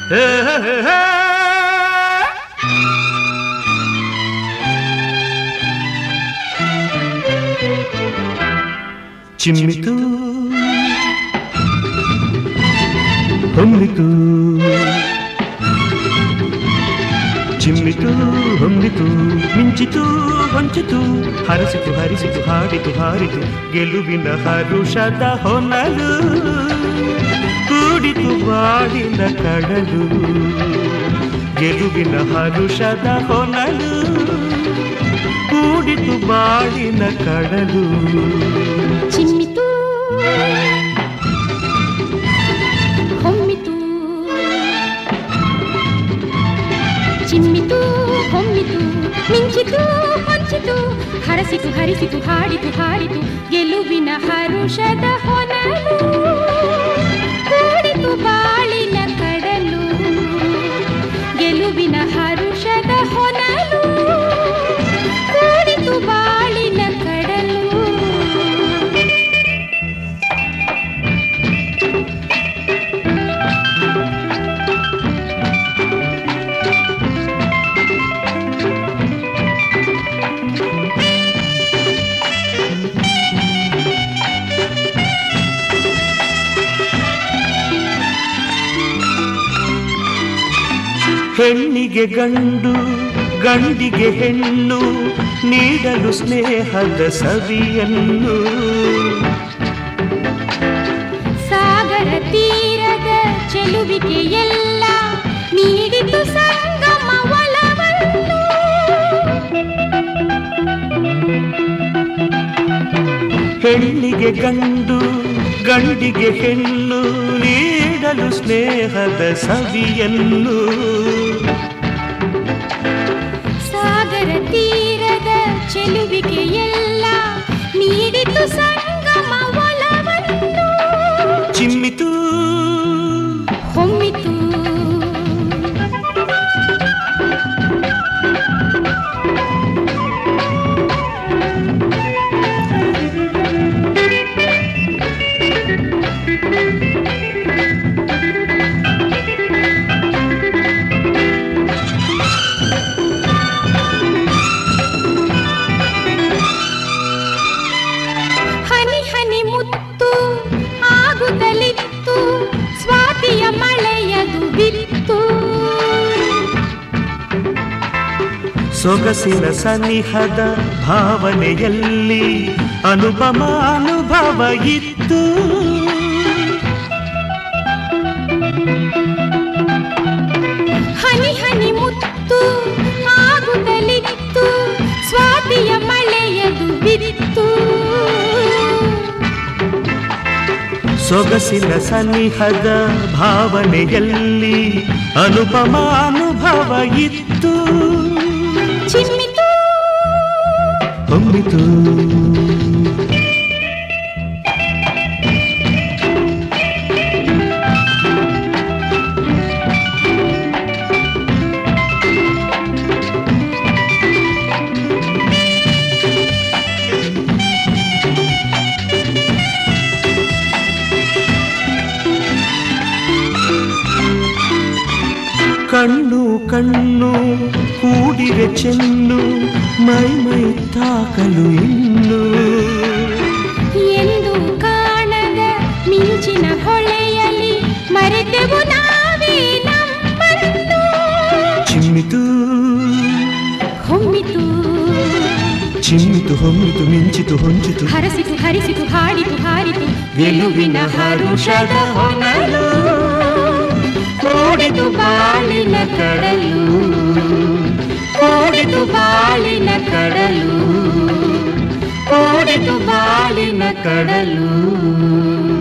ಚಿಮ್ಮಿತು ಹೊಮ್ಮಿತು ಚಿಮ್ಮಿತು ಹೊಮ್ಮಿತು ಮಿಂಚಿತು ಹೊಂಚಿತು ಹರಸಿತು ಹರಿಸಿತು ಹಾಡಿತು ಹಾರಿತು ಗೆಲುವಿನ ಹರುಷದ ಹೊನಲು ಕೂಡಿತು ಬಾಡಿನ ಕಡಲು ಗೆಲುವಿನ ಹರುಷದ ಹೊನಲು ಕೂಡಿತು ಬಾಳಿನ ಕಡಲು ಚಿಮ್ಮಿತು ಹೊಮ್ಮಿತು ಚಿಮ್ಮಿತು ಹೊಮ್ಮಿತು ಮಿಂಚಿತು ಹೊಂಚಿತು ಹರಸಿತು ಹರಿಸಿತು ಹಾಡಿತು ಹಾರಿತು ಗೆಲುವಿನ ಹರುಷದ ಹೊನಲು ಕೂಡಿತು ಬಾಳಿನ ಕಡಲು ಗೆಲುವಿನ ಹರುಷದ ಹೊನಲು ಕೂಡಿತು ಬಾಳಿನ ಕಡಲು ಹೆಣ್ಣಿಗೆ ಗಂಡು ಗಂಡಿಗೆ ಹೆಣ್ಣು ನೀಡಲು ಸ್ನೇಹದ ಸವಿಯನ್ನು ಸಾಗರ ತೀರದ ಚೆಲುವಿಗೆ ಎಲ್ಲ ನೀಡಿತು ಸಂಗಮ ಒಲವನ್ನು ಹೆಣ್ಣಿಗೆ ಗಂಡು ಗಂಡಿಗೆ ಹೆಣ್ಣು ನೀಡಲು ಸ್ನೇಹದ ಸವಿಯನ್ನು ಸಾಗರ ತೀರದ ಚೆಲುವಿಗೆ ಎಲ್ಲ ನೀಡಿತು ಸಂಗಮ ಒಲವನ್ನು ಚಿಮ್ಮಿತು ಹೊಮ್ಮಿತು ಹನಿ ಹನಿ ಮುತ್ತು ಆಗುತ್ತಲಿತ್ತು ಸ್ವಾತಿಯ ಮಳೆಯದು ಬಿತ್ತು ಸೊಗಸಿನ ಸನ್ನಿಹದ ಭಾವನೆಯಲ್ಲಿ ಅನುಪಮ ಅನುಭವ ಇತ್ತು ಹನಿ ಹನಿ ಮುತ್ತು ಆಗುತ್ತಲಿತ್ತು ಸ್ವಾತಿಯ ಮಳೆಯದು ಬಿತ್ತು ಸೊಗಸಿನ ಸನ್ನಿಹದ ಭಾವನೆಯಲ್ಲಿ ಅನುಪಮ ಅನುಭವ ಇತ್ತು ಚಿಮ್ಮಿತು ಹೊಮ್ಮಿತು ಕಣ್ಣು ಕಣ್ಣು ಕೂಡಿರೆ ಚೆನ್ನು ಮೈ ಮೈ ತಾಕಲು ಇನ್ನು ಎಂದು ಕಾಣದ ಮಿಂಚಿನ ಹೊಳೆಯಲಿ ಮರೆತೆವು ನಾವೇ ನಮ್ಮನ್ನು ಚಿಮ್ಮಿತು ಹೊಮ್ಮಿತು ಚಿಮ್ಮಿತು ಹೊಮ್ಮಿತು ಮಿಂಚಿತು ಹೊಂಚಿತು ಹರಸಿತು ಹರಿಸಿತು ಹಾಡಿತು ಹಾರಿತು ಗೆಲುವಿನ ಹರುಷದ ಹೊನಲು ಕೂಡಿತು ಬಾಳಿನ ಕಡಲು ಕೂಡಿತು ಬಾಳಿನ ಕಡಲು ಕೂಡಿತು ಬಾಳಿನ ಕಡಲು